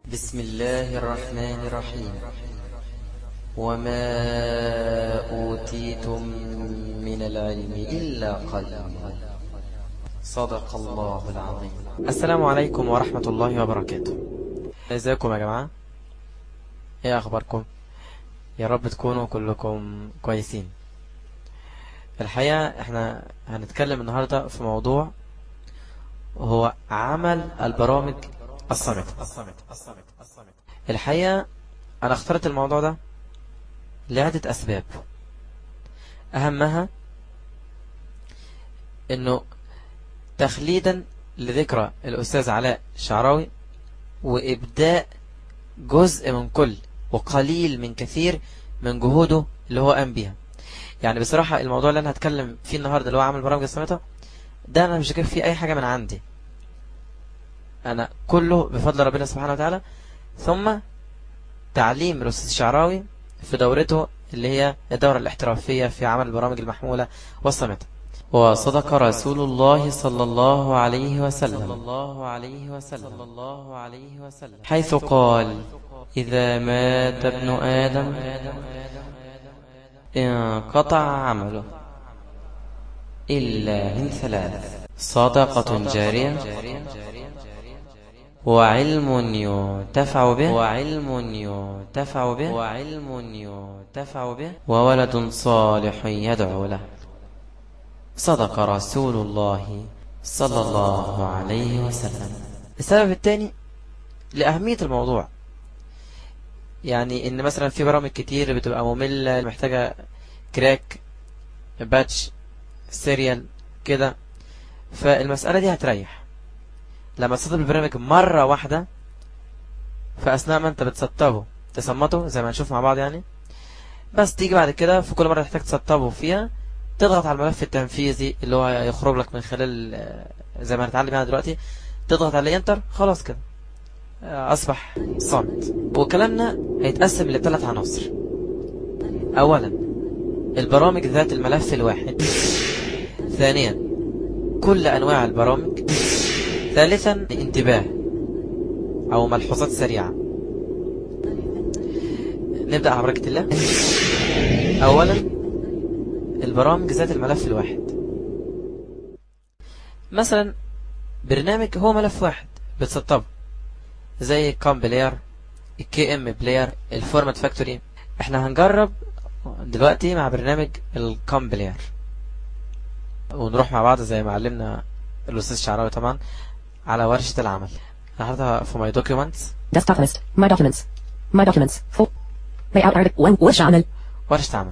بسم الله الرحمن الرحيم وما أوتيتم من العلم إلا قليلا صدق الله العظيم السلام عليكم ورحمة الله وبركاته ازيكم يا جماعة ايه اخباركم يا رب تكونوا كلكم كويسين الحقيقة احنا هنتكلم النهاردة في موضوع هو عمل البرامج الصامتة الحقيقة أنا اخترت الموضوع ده لعدة أسباب أهمها أنه تخليدا لذكرى الأستاذ علاء شعراوي وإبداء جزء من كل وقليل من كثير من جهوده اللي هو قام بيها يعني بصراحة الموضوع اللي أنا هتكلم فيه النهاردة اللي هو عمل برامج الصامتة ده أنا مش جايب فيه أي حاجة من عندي أنا كله بفضل ربنا سبحانه وتعالى ثم تعليم الأستاذ الشعراوي في دورته اللي هي الدورة الاحترافية في عمل البرامج المحمولة والصامتة وصدق رسول الله صلى الله عليه وسلم الله عليه وسلم الله عليه وسلم حيث قال إذا مات ابن آدم انقطع عمله إلا من ثلاث صدقة جارية وعلم ينتفع به وعلم ينتفع به وعلم ينتفع به وولد صالح يدعو له صدق رسول الله صلى الله عليه وسلم السبب الثاني لأهمية الموضوع يعني ان مثلا في برامج كتير بتبقى مملة محتاجة كراك باتش سيريال كده فالمسألة دي هتريح لما تسطب البرنامج مرة واحدة فأثناء ما انت بتسطبه تسمته زي ما نشوف مع بعض يعني بس تيجي بعد كده في كل مرة تحتاج تسطبه فيها تضغط على الملف التنفيذي اللي هو يخرج لك من خلال زي ما هنتعلم يعني دلوقتي تضغط عليه انتر خلاص كده أصبح صامت وكلامنا هيتقسم لثلاث عناصر أولا البرامج ذات الملف الواحد ثانيا كل أنواع البرامج ثالثا انتباه أو ملحوظات سريعة نبدأ على بركة الله أولا البرامج ذات الملف الواحد مثلا برنامج هو ملف واحد بتسطبه زي الكام بلاير الكي ام بلاير الفورمات فاكتوري احنا هنجرب دلوقتي مع برنامج الكام بلاير ونروح مع بعض زي ما علمنا الاستاذ شعراوي طبعا على ورشة العمل النهارده في ماي دوكيومنتس Desktop list. My documents. My documents. Full. Layout article. One. ورشة عمل. ورشة عمل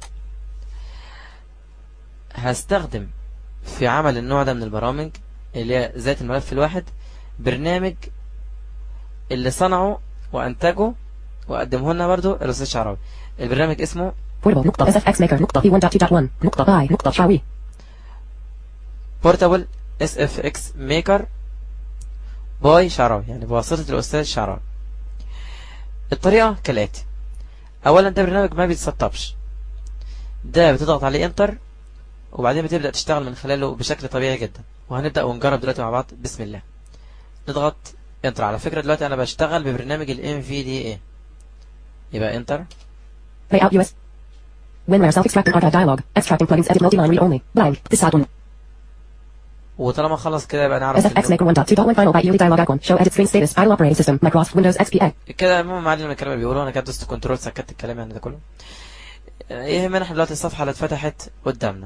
هستخدم في عمل النوع ده من البرامج اللي هي ذات الملف الواحد برنامج اللي صنعه وانتجه وقدمه لنا برضو الاستاذ شعراوي البرنامج اسمه Portable. نقطة SFX Maker. نقطة P1.2.1. نقطة I. نقطة شعوي. بورتابل اس اف اكس ميكر باي شعراوي يعني بواسطة الاستاذ شعراوي الطريقة كالاتي اولا ده برنامج ما بيتسطبش ده بتضغط عليه انتر وبعدين بتبدأ تشتغل من خلاله بشكل طبيعي جدا وهنبدأ ونجرب دلوقتي مع بعض بسم الله نضغط انتر على فكرة دلوقتي انا بشتغل ببرنامج ال NVDA يبقى انتر Layout US. WinRAR self-extracted archive dialog. Extracting plugins edit multi-line read only. Blank. تسعة. وطالما خلص كده يبقى نعرف SFX إنه- Maker 1.2.1 final byte yearly dialog icon. Show edit screen status. Idle operating system. Microsoft Windows XP. كده المهم معلم الكلام اللي بيقولوه انا كده دوست كنترول سكت الكلام يعني ده كله يهمنا احنا دلوقتي الصفحة اللي اتفتحت قدامنا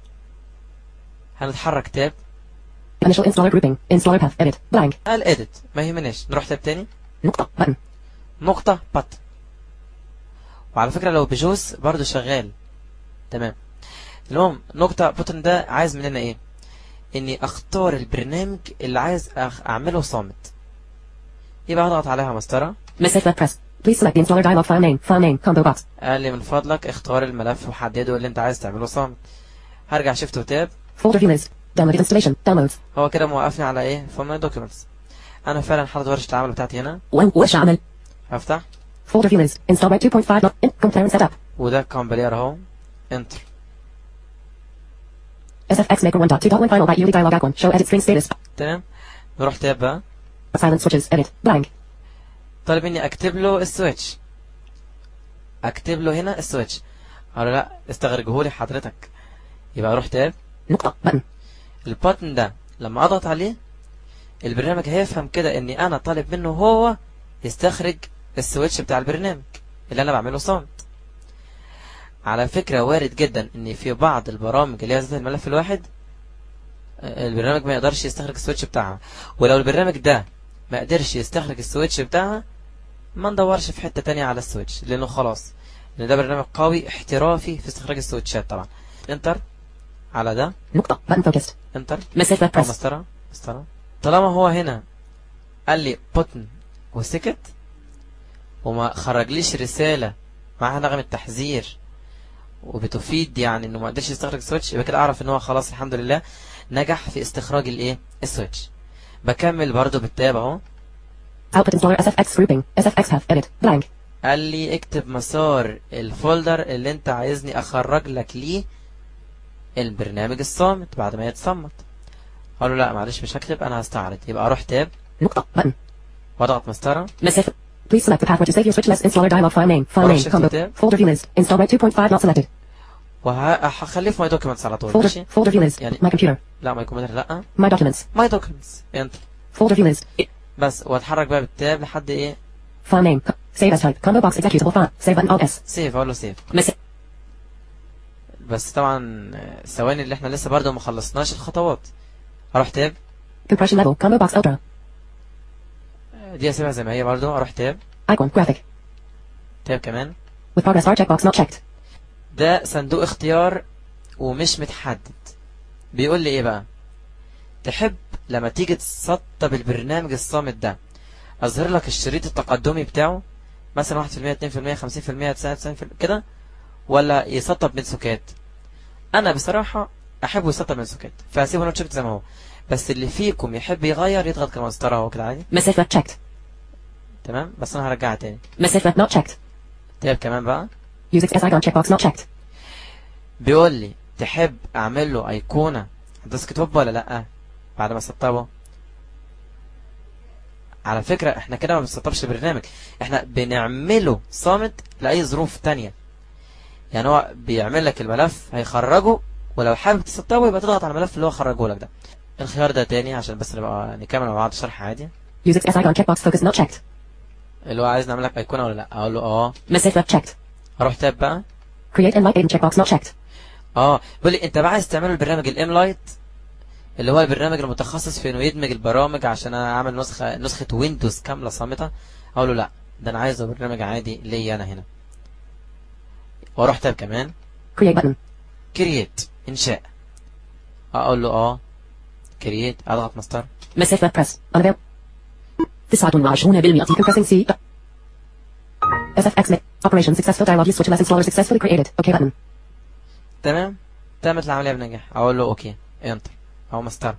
هنتحرك تاب Initial installer grouping. Installer path. Edit. Blank. قال اديت ما يهمناش نروح تاب تاني نقطة. Button. نقطة بط وعلى فكرة لو بجوز برضو شغال تمام المهم نقطة بوتن ده عايز مننا ايه اني اختار البرنامج اللي عايز أخ- اعمله صامت يبقى هضغط عليها مسطرة Miss If press. Please select the installer dialog file name. File name. Combo box. قال لي من فضلك اختار الملف وحدده اللي انت عايز تعمله صامت هرجع شيفت وتاب Folder view list. Downloaded installation. Downloads. هو كده موقفني على ايه في ماي دوكيومنتس انا فعلا حاطط ورشة العمل بتاعتي هنا One. ورشة عمل. هفتح Folder view list. Install by 2.5. Not. In. Comparison setup. وده كامبلير اهو انتر SFX Maker 1.2.1 final byte yearly dialog icon. Show edit screen status. تمام نروح تاب بقى Silent switches. Edit. Blank. طالب مني اكتب له السويتش اكتب له هنا السويتش قال له لا استخرجه لي حضرتك يبقى اروح تاب نقطة button الباتن ده لما اضغط عليه البرنامج هيفهم كده اني انا طالب منه هو يستخرج السويتش بتاع البرنامج اللي انا بعمله صامت على فكرة وارد جدا ان في بعض البرامج اللي هي ذات الملف الواحد آه، البرنامج ما يقدرش يستخرج السويتش بتاعها ولو البرنامج ده ما قدرش يستخرج السويتش بتاعها ما ندورش في حتة تانية على السويتش لانه خلاص لان ده برنامج قوي احترافي في استخراج السويتشات طبعا انتر على ده نقطة button focused انتر message left او press مسطرة مسطرة طالما هو هنا قال لي بوتن وسكت وما خرجليش رسالة معاها نغمة تحذير وبتفيد يعني انه ما قدرش يستخرج السويتش يبقى كده اعرف ان هو خلاص الحمد لله نجح في استخراج الايه السويتش بكمل برضو بالتاب اهو output installer sfx grouping sfx have edit blank قال لي اكتب مسار الفولدر اللي انت عايزني اخرج لك ليه البرنامج الصامت بعد ما يتصمت قالوا لا معلش مش هكتب انا هستعرض يبقى اروح تاب نقطة button واضغط مسطرة message please select the password to save your switch less installer dialog file name file Or name shift combo tab. folder view list install by 2.5 not selected وهخليه في ماي دوكيومنتس على طول folder ماشي folder view list يعني- my computer لا ماي كمبيوتر لا my documents ماي دوكيومنتس انت folder view list بس واتحرك بقى بالتاب لحد ايه file name co- save as type combo box executable file save button alt s سيف اقول له سيف message بس طبعا آه، الثواني اللي احنا لسه برضه ما خلصناش الخطوات اروح تاب compression level combo box ultra آه، دي اسيبها زي ما هي برضه اروح تاب icon graphic تاب كمان with progress bar checkbox not checked ده صندوق اختيار ومش متحدد بيقول لي ايه بقى تحب لما تيجي تسطب البرنامج الصامت ده اظهر لك الشريط التقدمي بتاعه مثلا 1% 2% 50% 99% كده ولا يسطب من سكات انا بصراحة احبه يسطب من سكات فهسيبه نوت شيفت زي ما هو بس اللي فيكم يحب يغير يضغط كمسطرة اهو كده عادي message left checked تمام بس انا هرجعها تاني message left not checked تاب كمان بقى use x icon checkbox not checked بيقول لي تحب اعمل له ايقونه على الديسكتوب ولا لا بعد ما سطبه على فكرة احنا كده ما بنسطبش البرنامج احنا بنعمله صامت لأي ظروف تانية يعني هو بيعمل لك الملف هيخرجه ولو حابب تسطبه يبقى تضغط على الملف اللي هو خرجه لك ده الخيار ده تاني عشان بس نبقى نكمل مع بعض شرح عادي use x icon checkbox focus not checked اللي هو عايز نعمل لك ايقونه ولا لا اقول له اه message left checked اروح تاب بقى create and light aid checkbox not checked اه بيقول لي انت بقى عايز تعمل البرنامج الام لايت اللي هو البرنامج المتخصص في انه يدمج البرامج عشان اعمل نسخه نسخه ويندوز كامله صامته اقول له لا ده انا عايزه برنامج عادي ليا انا هنا واروح تاب كمان create button كرييت انشاء اقول له اه كرييت اضغط مسطر message left press unavailable 29% compressing C SFX ma- operation successful dialog use switch less installer successfully created OK button تمام تمت العمليه بنجاح اقول له اوكي انتر او مسطر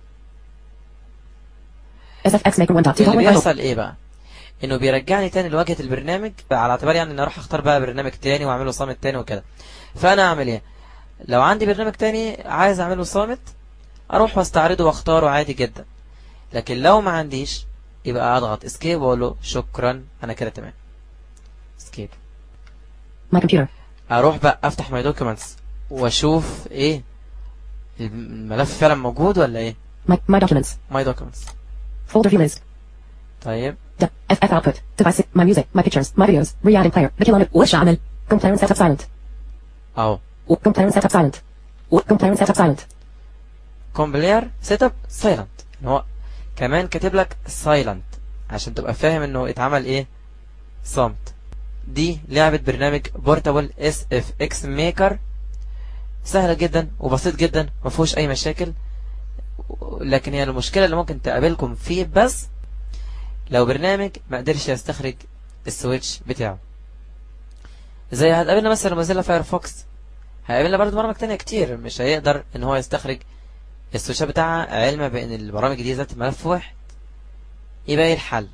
SFX maker 1.2 اللي final بيحصل ايه بقى انه بيرجعني تاني لواجهه البرنامج على اعتبار يعني ان اروح اختار بقى برنامج تاني واعمله صامت تاني وكده فانا اعمل ايه لو عندي برنامج تاني عايز اعمله صامت اروح واستعرضه واختاره عادي جدا لكن لو ما عنديش يبقى اضغط اسكيب واقول له شكرا انا كده تمام اسكيب my computer اروح بقى افتح ماي دوكيومنتس واشوف ايه الملف فعلا موجود ولا ايه my, my documents ماي دوكيومنتس folder view list طيب D- FF output device my music my pictures my videos re-adding player the kilometer وش عمل complaint setup silent اهو complaint setup silent complaint setup silent كومبلير سيت اب سايلنت هو كمان كاتب لك سايلنت عشان تبقى فاهم انه اتعمل ايه صمت دي لعبة برنامج بورتابل اس اف اكس ميكر سهلة جدا وبسيط جدا ما فيهوش اي مشاكل لكن هي المشكلة اللي ممكن تقابلكم فيه بس لو برنامج ما قدرش يستخرج السويتش بتاعه زي هتقابلنا مثلا موزيلا فايرفوكس هيقابلنا برضه برامج تانية كتير مش هيقدر ان هو يستخرج السويتشات بتاعها علما بان البرامج دي ذات ملف واحد يبقى ايه الحل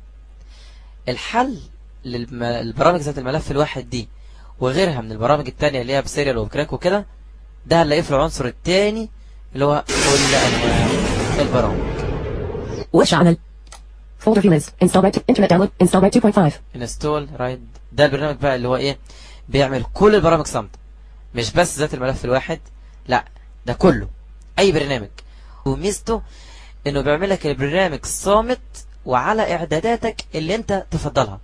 الحل للبرامج ذات الملف الواحد دي وغيرها من البرامج التانية اللي هي بسيريال وبكراك وكده ده هنلاقيه في العنصر التاني اللي هو كل انواع البرامج وش عمل Folder view is install right to internet download install right 2.5 انستول رايت ده البرنامج بقى اللي هو ايه بيعمل كل البرامج صمت مش بس ذات الملف الواحد لا ده كله اي برنامج وميزته انه بيعمل لك البرنامج صامت وعلى اعداداتك اللي انت تفضلها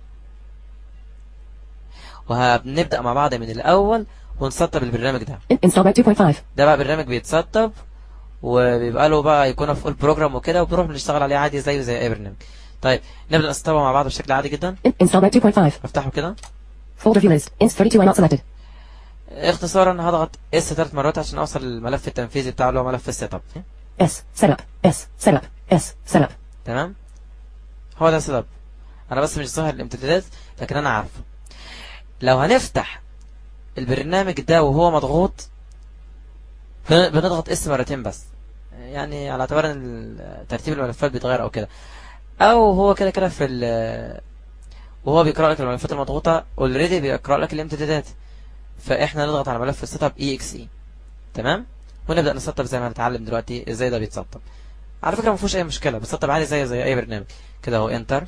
وهنبدأ مع بعض من الاول ونسطب البرنامج ده In- install right 2.5 ده بقى برنامج بيتسطب وبيبقى له بقى ايقونه في البروجرام وكده وبنروح نشتغل عليه عادي زيه زي اي برنامج طيب نبدأ نسطبه مع بعض بشكل عادي جدا In- install right 2.5 افتحه كده Folder view is ins 32 not selected اختصارا هضغط اس ثلاث مرات عشان اوصل للملف التنفيذي بتاعه اللي هو ملف السيت اب S setup S setup S setup تمام هو ده السيت اب انا بس مش ظاهر الامتدادات لكن انا عارفه لو هنفتح البرنامج ده وهو مضغوط بن- بنضغط اس مرتين بس يعني على اعتبار ان ال- ترتيب الملفات بيتغير او كده او هو كده كده في ال وهو بيقرا لك الملفات المضغوطه اوريدي بيقرا لك الامتدادات فاحنا نضغط على ملف السيت اب اي اكس اي تمام ونبدا نسطب زي ما هنتعلم دلوقتي ازاي ده بيتسطب على فكره ما فيهوش اي مشكله بيتسطب عادي زي زي اي برنامج كده اهو انتر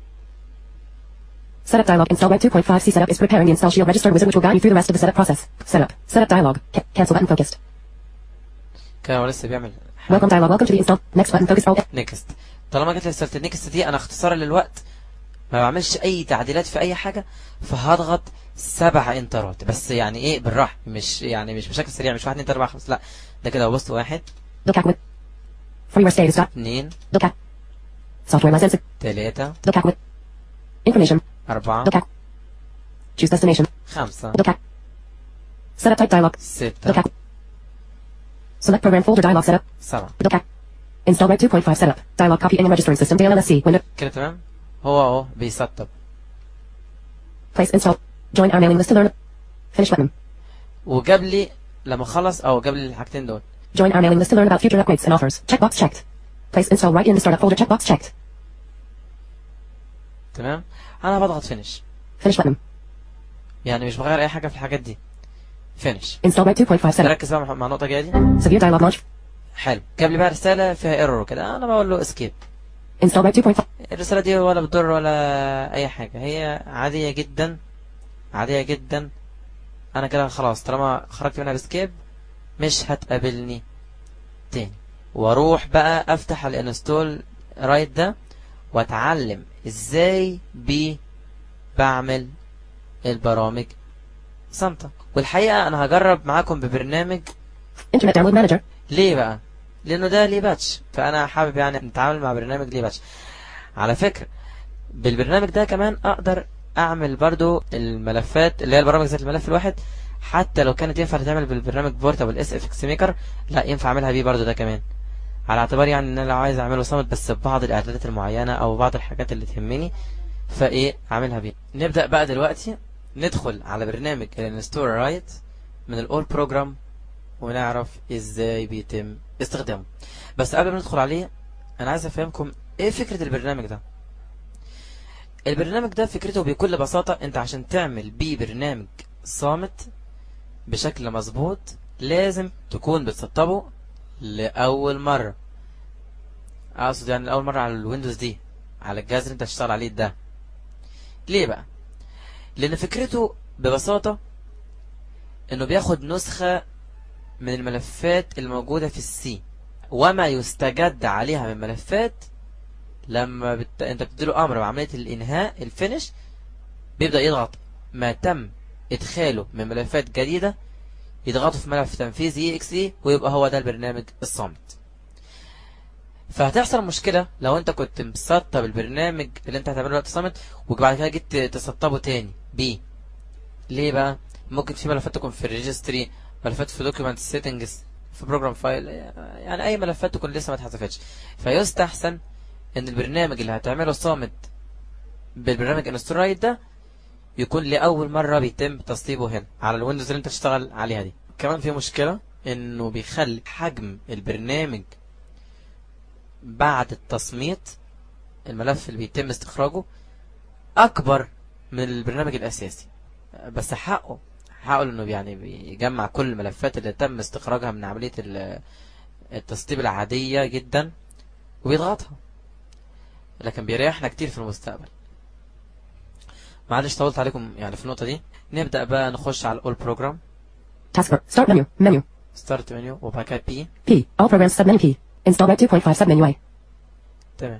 Setup dialog. Install Web 2.5 C setup is preparing the install shield register wizard which will guide you through the rest of the setup process. Setup. Setup dialog. Ca- cancel button focused. كده هو لسه بيعمل Welcome dialog. Welcome to the install. Next button focused. Alt. نيكست طالما جت لي رساله النيكست دي انا اختصارا للوقت ما بعملش اي تعديلات في اي حاجه فهضغط سبع انترات بس يعني ايه بالراحه مش يعني مش بشكل سريع مش واحد اتنين تلاته اربعه خمسه لا ده كده بص واحد Bilcat with. Freeware status. Dot. اتنين Bilcat. Software license. تلاته Bilcat with. Information. اربعه Bilcat. Choose destination. خمسه Bilcat. Setup type dialog. سته Bilcat. Select program folder dialog setup. سبعه Bilcat. Install Web 2.5 setup. Dialog copy and registering system. DLLSC. Window. كده تمام هو اهو بيسطب Place install. Join our mailing list to learn. Finish button. وجاب لي لما خلص او جاب لي الحاجتين دول Join our mailing list to learn about future upgrades and offers. Checkbox checked. Place install right in the startup folder. Checkbox checked. تمام انا بضغط فينش Finish button. يعني مش بغير اي حاجه في الحاجات دي فينش Install Web 2.5 setup. نركز بقى مع- مع النقطه الجايه دي Severe dialog launch. حلو جاب لي بقى رساله فيها ايرور كده انا بقول له اسكيب Install Web 2.5. الرسالة دي ولا بتضر ولا أي حاجة هي عادية جدا عادية جدا أنا كده خلاص طالما خرجت منها بسكيب مش هتقابلني تاني واروح بقى افتح الانستول رايت ده واتعلم ازاي بي بعمل البرامج صامتة والحقيقة انا هجرب معاكم ببرنامج Internet Download Manager. ليه بقى لانه ده ليه باتش فانا حابب يعني نتعامل مع برنامج ليه باتش على فكرة بالبرنامج ده كمان اقدر اعمل برضو الملفات اللي هي البرامج ذات الملف الواحد حتى لو كانت ينفع تتعمل بالبرنامج بورتابل اس اف اكس ميكر لا ينفع اعملها بيه برضو ده كمان على اعتبار يعني ان انا لو عايز اعمله صامت بس ببعض الاعدادات المعينة او بعض الحاجات اللي تهمني فايه اعملها بيه نبدأ بقى دلوقتي ندخل على برنامج الانستور رايت من الاول بروجرام ونعرف ازاي بيتم استخدامه بس قبل ما ندخل عليه انا عايز افهمكم ايه فكرة البرنامج ده البرنامج ده فكرته بكل بساطة انت عشان تعمل بيه برنامج صامت بشكل مظبوط لازم تكون بتسطبه لأول مرة اقصد يعني لأول مرة على الويندوز دي على الجهاز اللي انت هتشتغل عليه ده ليه بقى لان فكرته ببساطة انه بياخد نسخة من الملفات الموجودة في السي وما يستجد عليها من ملفات لما بت... انت بتديله امر بعملية الانهاء الفينش بيبدأ يضغط ما تم ادخاله من ملفات جديدة يضغطه في ملف تنفيذي اكس اي ويبقى هو ده البرنامج الصامت فهتحصل مشكلة لو انت كنت مسطب البرنامج اللي انت هتعمله دلوقتي صامت وبعد كده جيت تسطبه تاني بيه ليه بقى ممكن في ملفات تكون في الريجستري ملفات في دوكيومنت سيتنجز في بروجرام فايل يعني اي ملفات تكون لسه ما اتحذفتش فيستحسن ان البرنامج اللي هتعمله صامت بالبرنامج انسترويد ده يكون لاول مره بيتم تسطيبه هنا على الويندوز اللي انت تشتغل عليها دي كمان في مشكله انه بيخلي حجم البرنامج بعد التصميت الملف اللي بيتم استخراجه اكبر من البرنامج الاساسي بس حقه حقه انه يعني بيجمع كل الملفات اللي تم استخراجها من عملية ال- التسطيب العادية جدا وبيضغطها لكن بيريحنا كتير في المستقبل معلش طولت عليكم يعني في النقطة دي نبدأ بقى نخش على الأول بروجرام Taskbar. Start menu. Menu. ستارت منيو وبعد كده بي P. All programs submenu P. Install Web 2.5 submenu A. تمام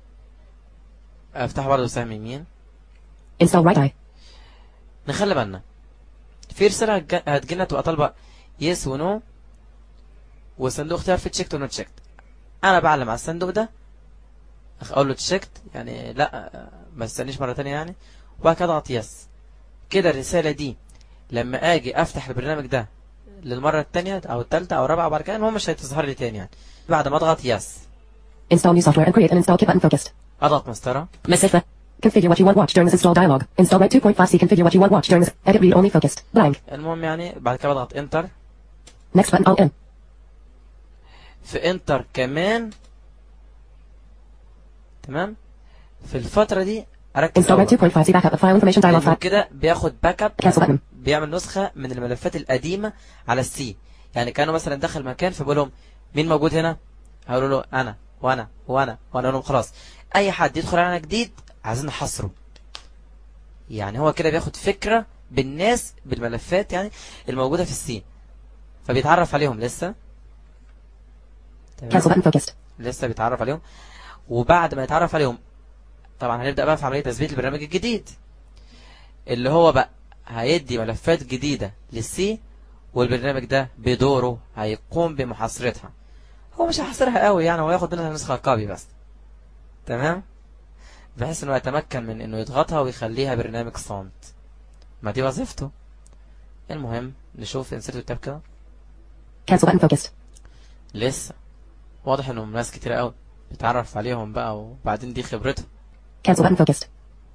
افتح برضه سهم يمين Install Right Eye. نخلي بالنا في رسالة هتج- هتجيلنا تبقى طالبة يس ونو وصندوق اختيار في تشيكت ونوت تشيكت انا بعلم على الصندوق ده أخ- اقول له تشيكت يعني لا ما استنيش مرة تانية يعني وبعد كده اضغط يس كده الرسالة دي لما اجي افتح البرنامج ده للمرة التانية او التالتة او الرابعة وبعد كده المهم مش هتظهر لي تاني يعني بعد ما اضغط يس Install new software and create an install kit button focused. اضغط مسطرة Message. Configure what you want watch during this install dialog. Install Web 2.5C. Configure what you want watch during this. Edit read only focused. Blank. المهم يعني بعد كده بضغط انتر Next button Alt M. في انتر كمان تمام في الفترة دي اركز Install Web أول. 2.5C backup of file information dialog لأنه file. كده بياخد باك اب Cancel button. بيعمل نسخة من الملفات القديمة على السي يعني كانوا مثلا دخل مكان فبقول لهم مين موجود هنا هقولوا له انا وانا وانا وانا اقول لهم خلاص اي حد يدخل علينا جديد عايزين نحصره يعني هو كده بياخد فكرة بالناس بالملفات يعني الموجودة في السي فبيتعرف عليهم لسه تمام؟ Cancel button focused. لسه بيتعرف عليهم وبعد ما يتعرف عليهم طبعا هنبدأ بقى في عملية تثبيت البرنامج الجديد اللي هو بقى هيدي ملفات جديدة للسي والبرنامج ده بدوره هيقوم بمحاصرتها هو مش هيحاصرها قوي يعني هو ياخد منها نسخة كوبي بس تمام بحيث انه يتمكن من انه يضغطها ويخليها برنامج صامت ما دي وظيفته المهم نشوف انسرت التاب كده Cancel button focused. لسه واضح انهم ناس كتير قوي بيتعرف عليهم بقى وبعدين دي خبرته Cancel button focused.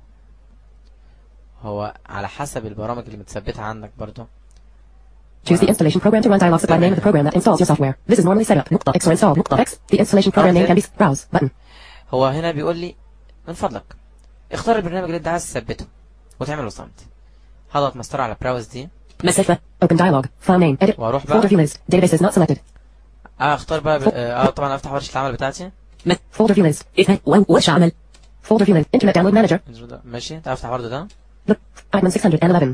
هو على حسب البرامج اللي متثبتة عندك برضو Choose the installation program to run dialog supply name of the program that installs your software. This is normally set up. نقطة X or install نقطة X. The installation program name can be browse button. هو هنا بيقول لي من فضلك اختار البرنامج اللي انت عايز تثبته وتعمله صمت هضغط مسطرة على براوز دي Message. Open dialog. File name. Edit. واروح Folder بقى view list. Database is not selected. اه اختار بقى ب... اه طبعا افتح ورشة العمل بتاعتي Me- Folder view list. إيه وين وش عمل؟ Folder view list. Internet download manager. ماشي تعال افتح برضه ده Look. Admin 611.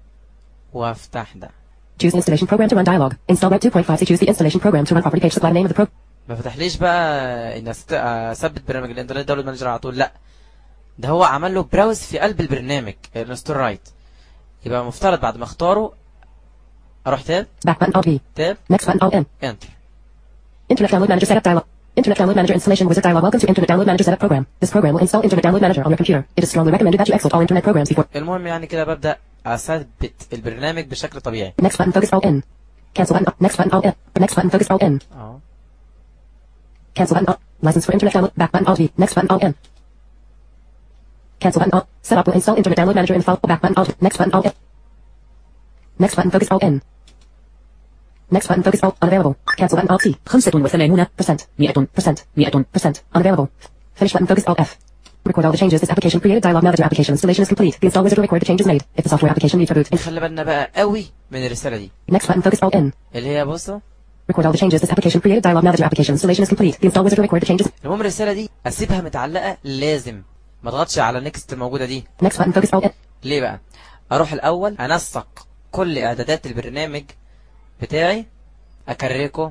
وافتح ده Choose the installation program to run dialog. Install Web 2.5 to choose the installation program to run property page supply name of the program. ما فتحليش بقى ان أست- اثبت برنامج الانترنت داونلود مانجر على طول لا ده هو عمل له براوز في قلب البرنامج الانستول رايت يبقى مفترض بعد ما اختاره اروح تاب Back button Alt V. تاب Next button Alt N. انتر Internet Download Manager Setup Dialog. Internet Download Manager Installation Wizard Dialog. Welcome to Internet Download Manager Setup Program. This program will install Internet Download Manager on your computer. It is strongly recommended that you exit all Internet programs before. المهم يعني كده ببدأ اثبت البرنامج بشكل طبيعي Next button Focus Alt N. Cancel button Next button Alt N. Next button Focus Alt N. اه Cancel button Alt. License for Internet Download. Back button Alt V. Next button Alt N. Cancel button Alt. Setup will install Internet Download Manager in file. Back button Alt. Next button Alt N. Next button Focus Alt N. Next button Focus Alt. Unavailable. Cancel button Alt T. 85% 100% 100% Unavailable. Finish button Focus Alt F. Record all the changes this application created. Dialog now that your application installation is complete. The install wizard will record the changes made. If the software application needs reboot. خلي بالنا بقى قوي من الرسالة دي Next button Focus Alt N. اللي هي بصوا Record all the changes this application created. Dialog now that your application installation is complete. The install wizard will record the changes. المهم الرسالة دي اسيبها متعلقة لازم ما اضغطش على نيكست الموجودة دي Next button Focus Alt N. ليه بقى اروح الاول انسق كل اعدادات البرنامج بتاعي اكركه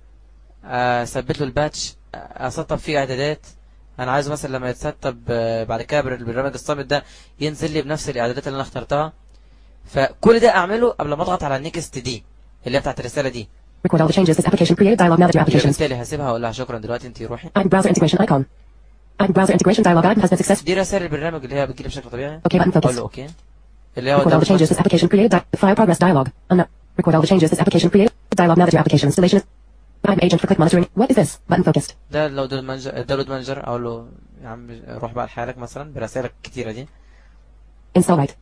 اثبت له الباتش اسطب فيه اعدادات انا عايزه مثلا لما يتسطب آه، بعد كده بر- البرنامج الصامت ده ينزل لي بنفس الاعدادات اللي انا اخترتها فكل ده اعمله قبل ما اضغط على النيكست دي اللي هي بتاعت الرساله دي Record all the changes this application created. Dialog now that your يبقى application is. بالتالي هسيبها اقول لها شكرا دلوقتي انت روحي Add browser integration icon. Add browser integration dialog item has been success. دي رسائل البرنامج اللي هي بتجيلي بشكل طبيعي Okay button اقول focus. له اوكي اللي هو Record all the ده changes this application created. Di- file progress dialog. Unno- Record all the changes this application created. Dialog now that your application installation is. I'm agent for click monitoring. What is this? Button focused. ده لو داونلود مانجر داونلود مانجر اقول له يا عم روح بقى لحالك مثلا برسائلك الكتيره دي Install right.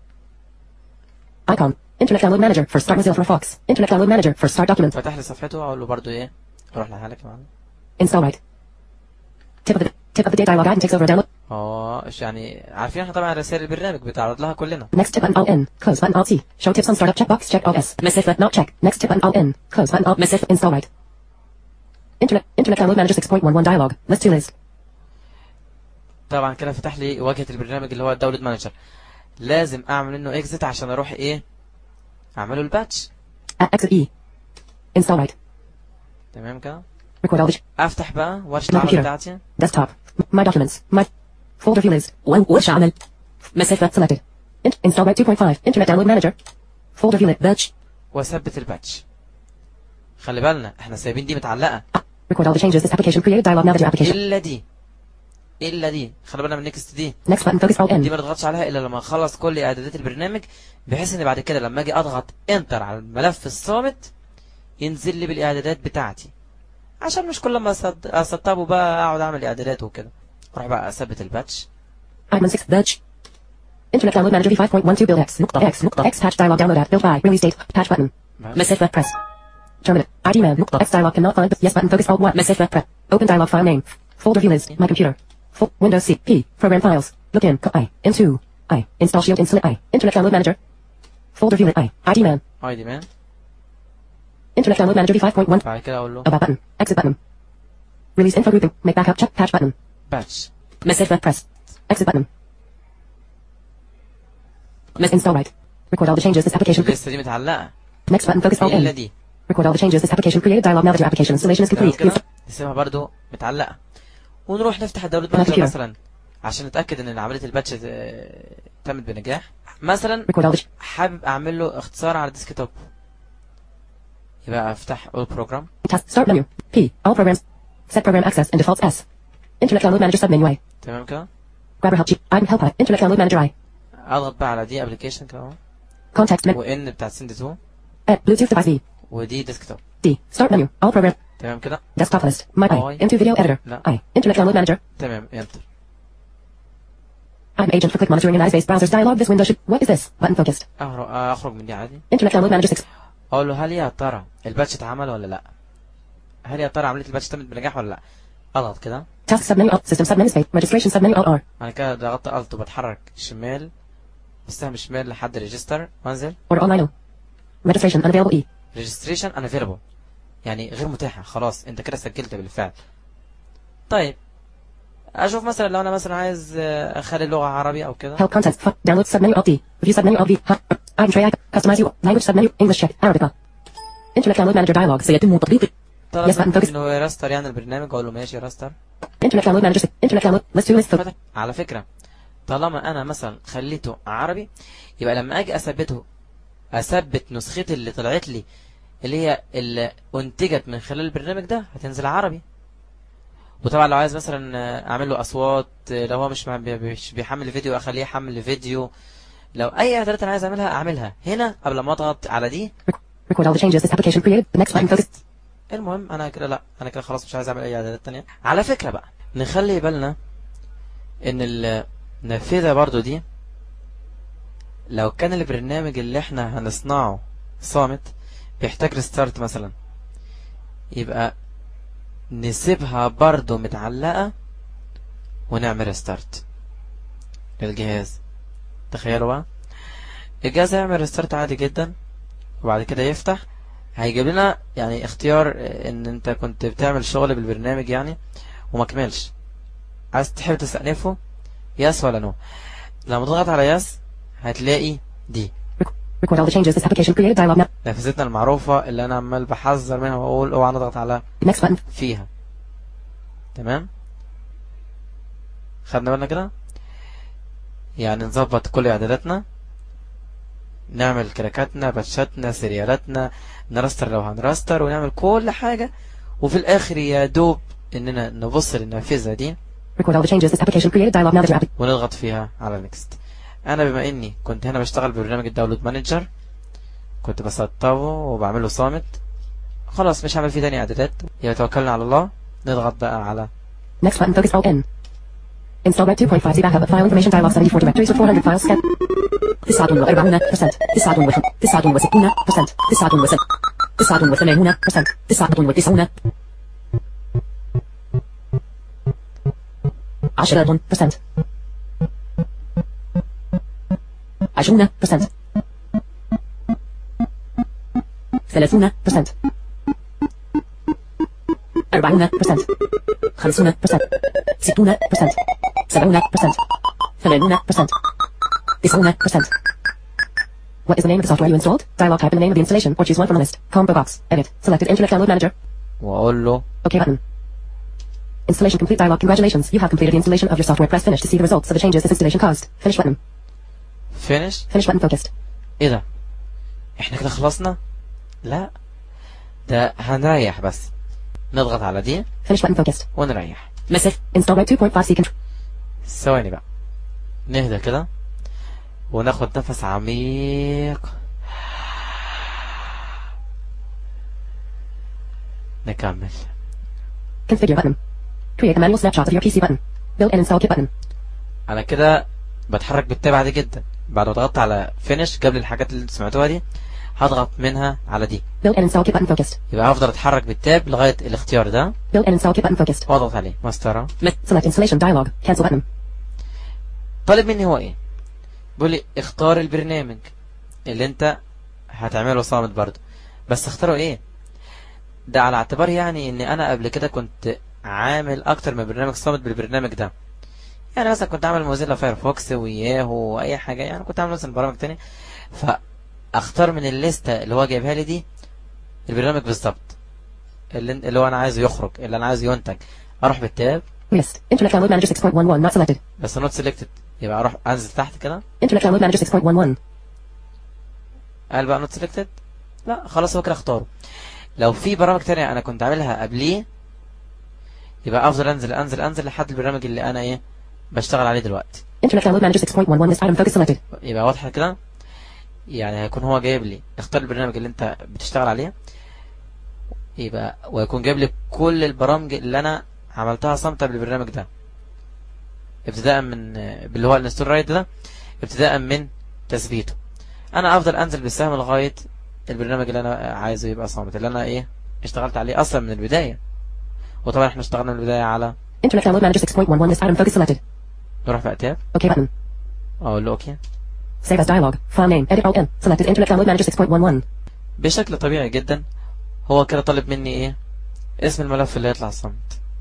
Icon. Internet download manager for start Mozilla Firefox. Internet download manager for start document. فتح لي صفحته اقول له برضو ايه روح لحالك يا معلم Install right. Tip of the tip of the day dialog item takes over download. اه إيش يعني عارفين احنا طبعا رسائل البرنامج بتعرض لها كلنا Next tip button Alt N. Close button Alt T. Show tips on startup checkbox. Check Alt S. Message not check. Next tip button Alt N. Close button Alt Message. Install right. Internet Internet download manager 6.11 dialog. List to list. طبعا كده فتح لي واجهة البرنامج اللي هو الداونلود مانجر لازم اعمل منه اكزit عشان اروح ايه اعمله الباتش A- Exit E. Install right. تمام كده Record all the sh- افتح بقى ورشة لا العمل كده. بتاعتي desktop. M- My documents. My folder view list. One ورش عمل. مسافة selected. Int- install right 2.5. Internet download manager. Folder view list. Batch. واثبت الباتش خلي بالنا احنا سايبين دي متعلقة Record all the changes this application created. Dialog manager application. الا دي الا دي خلي بالنا من نيكست دي Next button. Focus alt دي N. ما نضغطش عليها الا لما اخلص كل اعدادات البرنامج بحيث ان بعد كده لما اجي اضغط انتر على الملف الصامت ينزل لي بالاعدادات بتاعتي عشان مش كل ما أسط- اسطبه بقى اقعد اعمل اعدادات وكده اروح بقى اثبت الباتش Item 6. Batch. Internet download manager v5.12 build x. نقطة x. نقطة x patch dialog download app. Build by. Release date. Patch button. مسافة press. Terminate. ID man. نقطة x dialog cannot find. Yes button. Focus alt 1. مسافة press. Open dialog file name. Folder view list. My computer. Full Windows C. P. Program files. Look in. Co- I. Into. I. Install shield install I. Internet download manager. Folder view list. I. ID man. اي دي مان Internet download manager v5.1. بعد كده اقول له About button. Exit button. Release info grouping. Make backup. Check. Patch button. باتش مسافة press. Exit button. Miss install right. Record all the changes this application. لسه دي متعلقه Next button. Focus alt الا N. دي Record all the changes this application created. Dialog manager application installation is تمام complete. كده Use- نسيبها برضو متعلقه ونروح نفتح الداونلود أنا مانجر كده. مثلا عشان نتاكد ان عمليه الباتش آه، تمت بنجاح مثلا Record all the حابب اعمل له اختصار على الديسك توب يبقى افتح اول بروجرام task start menu. P. All programs. Set program access and defaults S. Internet download manager submenu I. تمام كده Grabber help sheet. item help I. Internet download manager I. اضغط بقى على دي ابلكيشن كده اهو Context menu. وان بتاعت سند 2 At Bluetooth device V. ودي ديسك توب D. Start menu. All program. تمام كده Desktop list. My I. Oi. Into video editor. لا. I. Internet download manager. تمام انتر I'm agent for click monitoring and eyes-based browsers dialog. This window should. What is this? Button focused. أهر- اخرج من دي عادي Internet download manager 6. اقول له هل يا ترى الباتش اتعمل ولا لا هل يا ترى عمليه الباتش تمت بنجاح ولا لا اضغط كده Task submenu Alt. System submenu space. Registration submenu Alt R. انا كده ضغطت الت وبتحرك شمال بالسهم شمال لحد ريجستر وانزل Or all I know. Registration unavailable E. ريجستريشن انافيلبل يعني غير متاحه خلاص انت كده سجلت بالفعل طيب اشوف مثلا لو انا مثلا عايز آه، اخلي اللغه عربي او كده Help contents. F. Download submenu Alt D. Review submenu Alt V. H. Item tray icon. Customize you. Language submenu. English check. Arabica. Internet download manager dialog. سيتم تطبيق طلب Yes, button focus. انه يراستر يعني البرنامج اقول له ماشي راستر Internet download manager 6. Internet download. List to list. فتح على فكره طالما انا مثلا خليته عربي يبقى لما اجي اثبته اثبت نسختي اللي طلعت لي اللي هي اللي انتجت من خلال البرنامج ده هتنزل عربي وطبعا لو عايز مثلا آه، اعمل له اصوات آه، لو هو مش مع- بي- مش بيحمل فيديو اخليه يحمل فيديو لو اي اعدادات انا عايز اعملها اعملها هنا قبل ما اضغط على دي Record all the changes this application created. The next button focus. المهم انا كده لا انا كده خلاص مش عايز اعمل اي اعدادات تانية على فكرة بقى نخلي بالنا ان النافذة برضو دي لو كان البرنامج اللي احنا هنصنعه صامت بيحتاج ريستارت مثلا يبقى نسيبها برضو متعلقة ونعمل ريستارت للجهاز تخيلوا بقى الجهاز هيعمل ريستارت عادي جدا وبعد كده يفتح هيجيب لنا يعني اختيار ان انت كنت بتعمل شغل بالبرنامج يعني وما كملش عايز تحب تستأنفه يس ولا نو لما تضغط على يس هتلاقي دي Record all the changes this application created. Dialog now. نافذتنا المعروفة اللي انا عمال بحذر منها واقول اوعى نضغط على Next button. فيها تمام خدنا بالنا كده يعني نظبط كل اعداداتنا نعمل كراكاتنا باتشاتنا سيريالاتنا نرستر لو هنرستر ونعمل كل حاجة وفي الاخر يا دوب اننا نبص للنافذة دي Record all the changes this application created. Dialog manager app. ونضغط فيها على نيكست انا بما اني كنت هنا بشتغل ببرنامج الداونلود مانجر كنت بسطبه وبعمله صامت خلاص مش هعمل فيه تاني اعدادات يبقى توكلنا على الله نضغط بقى على Next button focus Alt N. Install Red 2.5 Z backup file information dialog 74 directories with 400 files scan. 49% 49 69% 69 89% 89 10% 20% 30% 40% 50% 60% 70%. 80%. 90%. What is the name of the software you installed? Dialog type in the name of the installation or choose one from the list. Combo box. Edit. Selected Internet Download Manager. واقول له OK button. Installation complete dialog. Congratulations. You have completed the installation of your software. Press finish to see the results of the changes this installation caused. Finish button. finish Finish button focused. ايه ده احنا كده خلصنا لا ده هنريح بس نضغط على دي Finish button focused. ونريح Message. Install by 2.5 C control. ثواني بقى نهدى كده وناخد نفس عميق نكمل Configure button. Create a manual snapshot of your PC button. Build and install kit button. انا كده بتحرك بالتاب عادي جدا بعد ما ضغطت على فينش قبل الحاجات اللي انتوا سمعتوها دي هضغط منها على دي Build and install kit button focused. يبقى هفضل اتحرك بالتاب لغايه الاختيار ده Build and install kit button focused. واضغط عليه مسطره Me- Select installation dialog. Cancel button. طالب مني هو ايه بيقول لي اختار البرنامج اللي انت هتعمله صامت برضه بس اختاره ايه ده على اعتبار يعني ان انا قبل كده كنت عامل اكتر من برنامج صامت بالبرنامج ده يعني مثلا كنت عامل موزيلا فايرفوكس وياهو واي حاجه يعني كنت عامل مثلا برامج تانية فاختار من الليسته اللي هو جايبها لي دي البرنامج بالظبط اللي, اللي هو انا عايزه يخرج اللي انا عايزه ينتج اروح بالتاب List. Internet Download Manager 6.11 not selected. بس نوت سيلكتد يبقى اروح انزل تحت كده Internet Download Manager 6.11. قال بقى نوت سيلكتد لا خلاص هو كده اختاره لو في برامج تانية انا كنت عاملها قبليه يبقى افضل انزل انزل انزل لحد البرنامج اللي انا ايه بشتغل عليه دلوقتي Internet Download Manager 6.11 list item focus selected. يبقى واضحة كده يعني هيكون هو جايب لي اختار البرنامج اللي انت بتشتغل عليه يبقى ويكون جايب لي كل البرامج اللي انا عملتها صامتة بالبرنامج ده ابتداء من باللي هو الانستول رايت ده ابتداء من تثبيته انا افضل انزل بالسهم لغاية البرنامج اللي انا عايزه يبقى صامت اللي انا ايه اشتغلت عليه اصلا من البداية وطبعا احنا اشتغلنا من البداية على Internet Download Manager 6.11 list item focus selected. نروح بقى تاب OK button. اقول له اوكي Save as dialog. File name. Edit Alt N. Selected Internet Download Manager 6.11. بشكل طبيعي جدا هو كده طالب مني ايه اسم الملف اللي هيطلع صمت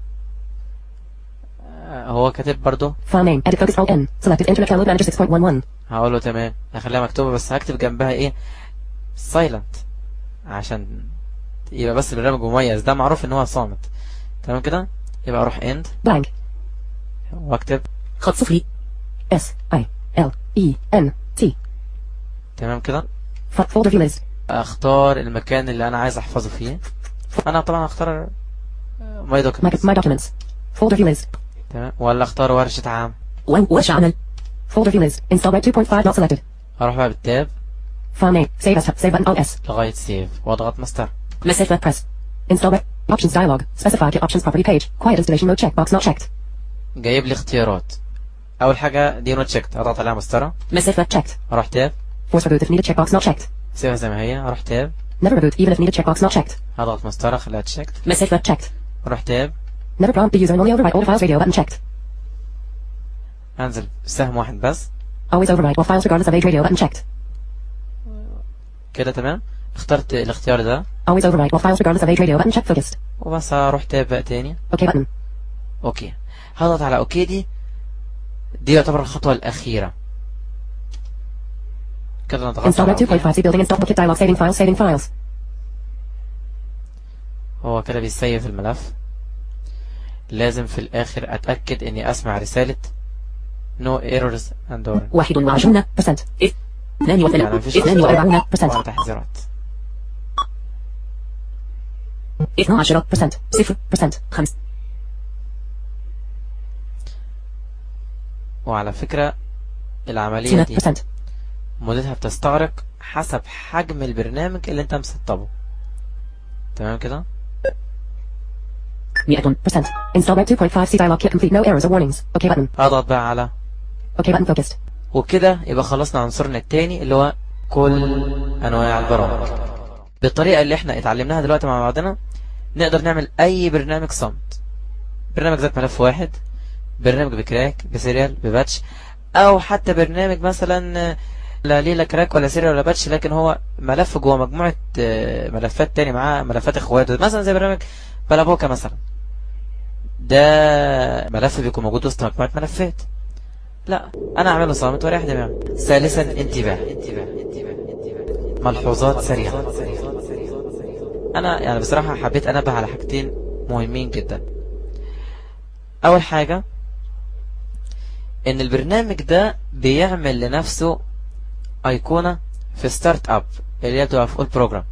آه، هو كاتب برضو File name. Edit focus Alt N. Selected Internet Download Manager 6.11. هقول له تمام هخليها مكتوبة بس هكتب جنبها ايه سايلنت عشان يبقى بس البرنامج مميز ده معروف ان هو صامت تمام كده يبقى اروح اند Blank. واكتب خط صفري. S I L E N T. تمام كده F- folder view list. اختار المكان اللي انا عايز احفظه فيه انا طبعا هختار ماي My, دوكيومنتس my documents. Folder view list. تمام ولا اختار ورشة عام One ورشة عمل. Folder view list. Install by 2.5 not selected. اروح بقى بالتاب File name. Save as save button Alt S. لغاية سيف واضغط ماستر Message left press. Install by options dialog. Specify kit options property page. Quiet installation mode check box not checked. جايب لي اختيارات اول حاجه دي نوت تشيكت اضغط عليها مسطره Message left checked. اروح تاب Force reboot if needed check box not checked. سيبها زي ما هي اروح تاب Never reboot even if needed check box not checked. هضغط مسطره خليها تشيكت Message left checked. اروح تاب Never prompt the user and only overwrite older files radio button checked. انزل سهم واحد بس Always overwrite all files regardless of age radio button checked. كده تمام اخترت الاختيار ده Always overwrite all files regardless of age radio button checked focused. وبس هروح تاب بقى تاني OK button. اوكي هضغط على اوكي دي دي يعتبر الخطوه الاخيره كده انا ضغطت Install على by أوكي. 2.5 C building install kit dialog saving files saving files. هو كده بيسيف الملف لازم في الاخر اتاكد اني اسمع رساله no errors and or 21% percent. يعني 42 مفيش 42 ولا percent. تحذيرات 12 percent. 0 percent. 5 وعلى فكرة العملية 2 دي percent. مدتها بتستغرق حسب حجم البرنامج اللي انت مسطبه تمام كده 100 percent. Install by 2.5 C dialog kit complete no errors or warnings. OK button. اضغط بقى على OK button focused. وبكده يبقى خلصنا عنصرنا التاني اللي هو كل انواع البرامج بالطريقة اللي احنا اتعلمناها دلوقتي مع بعضنا نقدر نعمل اي برنامج صمت برنامج ذات ملف واحد برنامج بكراك بسيريال بباتش او حتى برنامج مثلا لا ليه لا كراك ولا سيريال ولا باتش لكن هو ملف جوه مجموعة آه، ملفات تاني معاه ملفات اخواته مثلا زي برنامج بلابوكا مثلا ده ملف بيكون موجود وسط مجموعة ملفات لا انا اعمله صامت واريح دماغي ثالثا انتباه ملحوظات سريعة انا يعني بصراحة حبيت انبه على حاجتين مهمين جدا اول حاجة ان البرنامج ده بيعمل لنفسه ايقونة في ستارت اب اللي هي بتبقى في اول بروجرام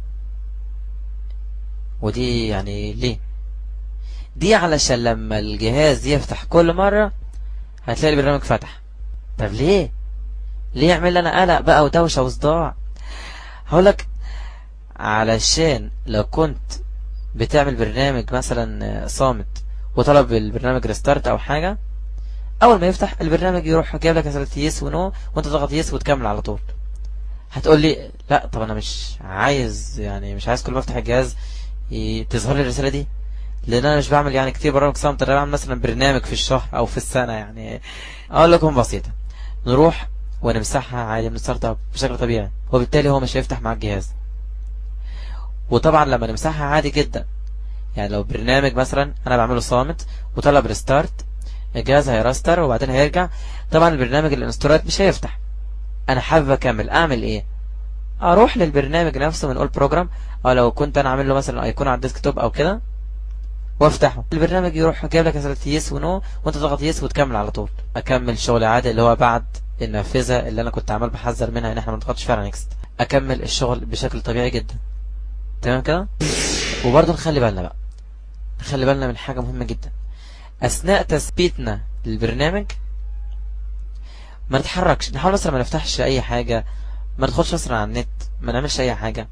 ودي يعني ليه دي علشان لما الجهاز يفتح كل مرة هتلاقي البرنامج فتح طب ليه ليه يعمل لي انا قلق بقى ودوشة وصداع هقولك علشان لو كنت بتعمل برنامج مثلا صامت وطلب البرنامج ريستارت او حاجة اول ما يفتح البرنامج يروح جايب لك رسالة يس ونو وانت تضغط يس وتكمل على طول هتقول لي لا طب انا مش عايز يعني مش عايز كل ما افتح الجهاز تظهر لي الرسالة دي لان انا مش بعمل يعني كتير برامج صامت انا بعمل مثلا برنامج في الشهر او في السنة يعني اقول لكم بسيطة نروح ونمسحها عادي من ستارت اب بشكل طبيعي وبالتالي هو مش هيفتح مع الجهاز وطبعا لما نمسحها عادي جدا يعني لو برنامج مثلا انا بعمله صامت وطلب ريستارت الجهاز هيرستر وبعدين هيرجع طبعا البرنامج الانستولات مش هيفتح انا حابب اكمل اعمل ايه اروح للبرنامج نفسه من اول بروجرام او لو كنت انا عامل له مثلا ايقونه على الديسكتوب او كده وافتحه البرنامج يروح جايب لك رساله يس ونو وانت تضغط يس وتكمل على طول اكمل شغل عادي اللي هو بعد النافذه اللي انا كنت عمال بحذر منها ان احنا ما نضغطش فيها على نيكست اكمل الشغل بشكل طبيعي جدا تمام كده وبرضه نخلي بالنا بقى نخلي بالنا من حاجه مهمه جدا اثناء تثبيتنا للبرنامج ما نتحركش نحاول مثلا ما نفتحش اي حاجه ما ندخلش مثلا على النت ما نعملش اي حاجه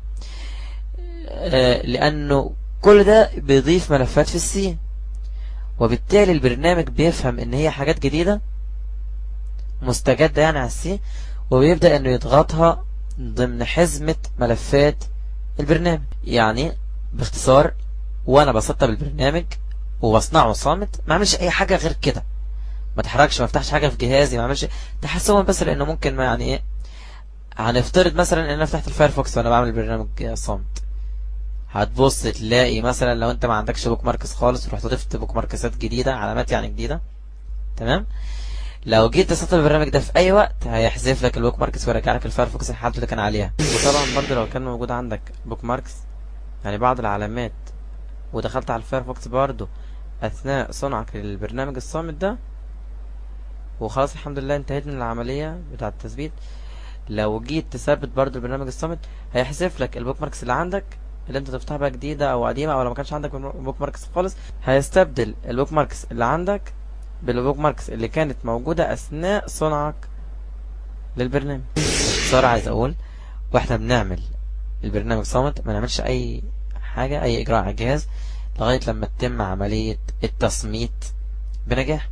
لانه كل ده بيضيف ملفات في السي وبالتالي البرنامج بيفهم ان هي حاجات جديدة مستجدة يعني على السي وبيبدأ انه يضغطها ضمن حزمة ملفات البرنامج يعني باختصار وانا بسطب البرنامج وبصنعه صامت ما اعملش اي حاجة غير كده ما تحركش ما افتحش حاجة في جهازي ما اعملش تحسبا بس لانه ممكن ما يعني ايه هنفترض مثلا ان انا فتحت الفايرفوكس وانا بعمل برنامج صامت هتبص تلاقي مثلا لو انت ما عندكش بوك ماركس خالص ورحت ضفت بوك ماركسات جديدة علامات يعني جديدة تمام لو جيت تسطب البرنامج ده في اي وقت هيحذف لك البوك ماركس ويرجع لك الفايرفوكس الحالة اللي كان عليها وطبعا برضه لو كان موجود عندك بوك ماركس يعني بعض العلامات ودخلت على الفايرفوكس برضه اثناء صنعك للبرنامج الصامت ده وخلاص الحمد لله انتهيت من العملية بتاعة التثبيت لو جيت تثبت برضه البرنامج الصامت هيحذف لك البوك ماركس اللي عندك اللي انت تفتحها بقى جديدة او قديمة او لو ما كانش عندك بوك ماركس خالص هيستبدل البوك ماركس اللي عندك بالبوك ماركس اللي كانت موجودة اثناء صنعك للبرنامج باختصار عايز اقول واحنا بنعمل البرنامج صامت ما نعملش اي حاجة اي اجراء على الجهاز لغاية لما تتم عملية التصميت بنجاح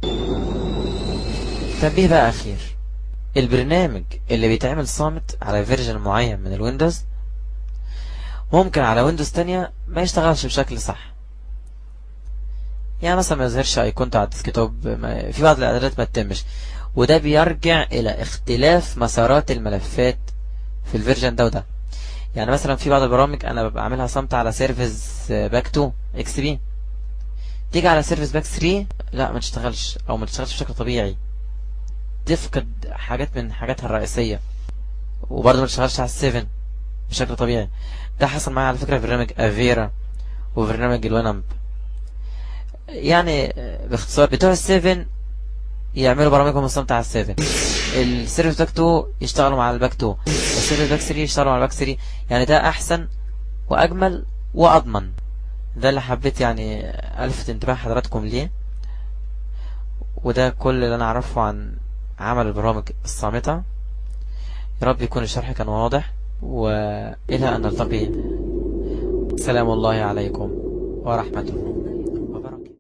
تنبيه بقى اخير البرنامج اللي بيتعمل صامت على فيرجن معين من الويندوز ممكن على ويندوز تانية ما يشتغلش بشكل صح يعني مثلا ما يظهرش ايقونته على الديسكتوب في بعض الاعدادات ما تتمش وده بيرجع الى اختلاف مسارات الملفات في الفيرجن ده وده يعني مثلا في بعض البرامج انا بعملها صمت على سيرفيس باك 2 اكس بي تيجي على سيرفيس باك 3 لا ما تشتغلش او ما تشتغلش بشكل طبيعي تفقد حاجات من حاجاتها الرئيسية وبرضه ما تشتغلش على السيفن بشكل طبيعي ده حصل معايا على فكرة في برنامج افيرا وبرنامج الوينامب يعني باختصار بتوع السيفن يعملوا برامجهم الصمت على السيفن السيرفيس باك 2 يشتغلوا مع الباك 2 السيرفيس باك 3 يشتغلوا مع الباك 3 يعني ده احسن واجمل واضمن ده اللي حبيت يعني الفت انتباه حضراتكم ليه وده كل اللي انا اعرفه عن عمل البرامج الصامتة يا رب يكون الشرح كان واضح وإلى أن نلتقي سلام الله عليكم ورحمته